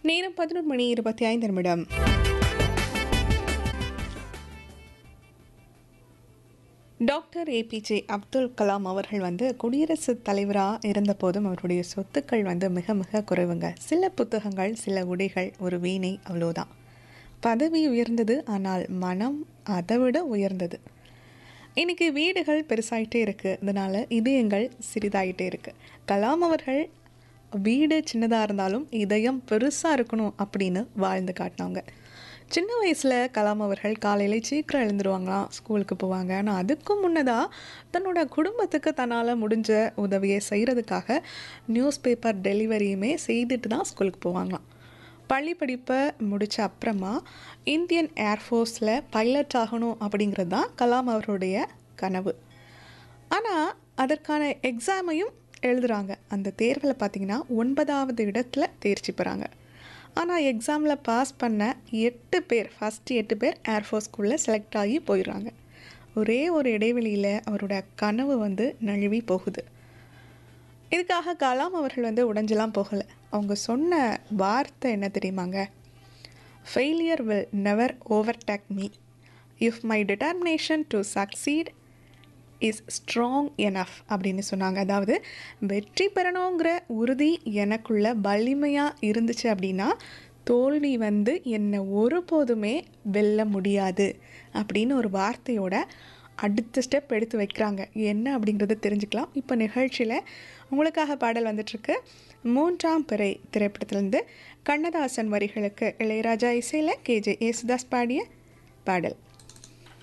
நேரம் பதினொரு மணி இருபத்தி ஐந்து நிமிடம் டாக்டர் ஏபிஜே அப்துல் கலாம் அவர்கள் வந்து குடியரசுத் தலைவராக இருந்தபோதும் அவருடைய சொத்துக்கள் வந்து மிக மிக குறைவுங்க சில புத்தகங்கள் சில உடைகள் ஒரு வீணை அவ்வளோதான் பதவி உயர்ந்தது ஆனால் மனம் அதை விட உயர்ந்தது இன்னைக்கு வீடுகள் பெருசாயிட்டே இருக்குது அதனால் இதயங்கள் சிறிதாயிட்டே இருக்குது கலாம் அவர்கள் வீடு சின்னதாக இருந்தாலும் இதயம் பெருசாக இருக்கணும் அப்படின்னு வாழ்ந்து காட்டினாங்க சின்ன வயசில் கலாம் அவர்கள் காலையில் சீக்கிரம் எழுந்துருவாங்களாம் ஸ்கூலுக்கு போவாங்க ஆனால் அதுக்கும் முன்னதாக தன்னோட குடும்பத்துக்கு தன்னால் முடிஞ்ச உதவியை செய்கிறதுக்காக நியூஸ் பேப்பர் டெலிவரியுமே செய்துட்டு தான் ஸ்கூலுக்கு போவாங்களாம் பள்ளி படிப்பை முடித்த அப்புறமா இந்தியன் ஏர்ஃபோர்ஸில் பைலட் ஆகணும் அப்படிங்கிறது தான் கலாம் அவருடைய கனவு ஆனால் அதற்கான எக்ஸாமையும் எழுதுகிறாங்க அந்த தேர்வில் பார்த்தீங்கன்னா ஒன்பதாவது இடத்துல தேர்ச்சி பெறாங்க ஆனால் எக்ஸாமில் பாஸ் பண்ண எட்டு பேர் ஃபஸ்ட்டு எட்டு பேர் ஏர்ஃபோர்ஸ்குள்ளே செலக்ட் ஆகி போயிடுறாங்க ஒரே ஒரு இடைவெளியில் அவரோட கனவு வந்து நழுவி போகுது இதுக்காக கலாம் அவர்கள் வந்து உடைஞ்செல்லாம் போகலை அவங்க சொன்ன வார்த்தை என்ன தெரியுமாங்க failure will never overtake me if my determination to succeed is strong enough அப்படின்னு சொன்னாங்க அதாவது வெற்றி பெறணுங்கிற உறுதி எனக்குள்ள வலிமையாக இருந்துச்சு அப்படின்னா தோல்வி வந்து என்னை ஒருபோதுமே வெல்ல முடியாது அப்படின்னு ஒரு வார்த்தையோட அடுத்த ஸ்டெப் எடுத்து வைக்கிறாங்க என்ன அப்படிங்கிறத தெரிஞ்சுக்கலாம் இப்போ நிகழ்ச்சியில் உங்களுக்காக பாடல் வந்துட்டுருக்கு மூன்றாம் பிறை திரைப்படத்திலேருந்து கண்ணதாசன் வரிகளுக்கு இளையராஜா இசையில் கேஜே ஏசுதாஸ் பாடிய பாடல்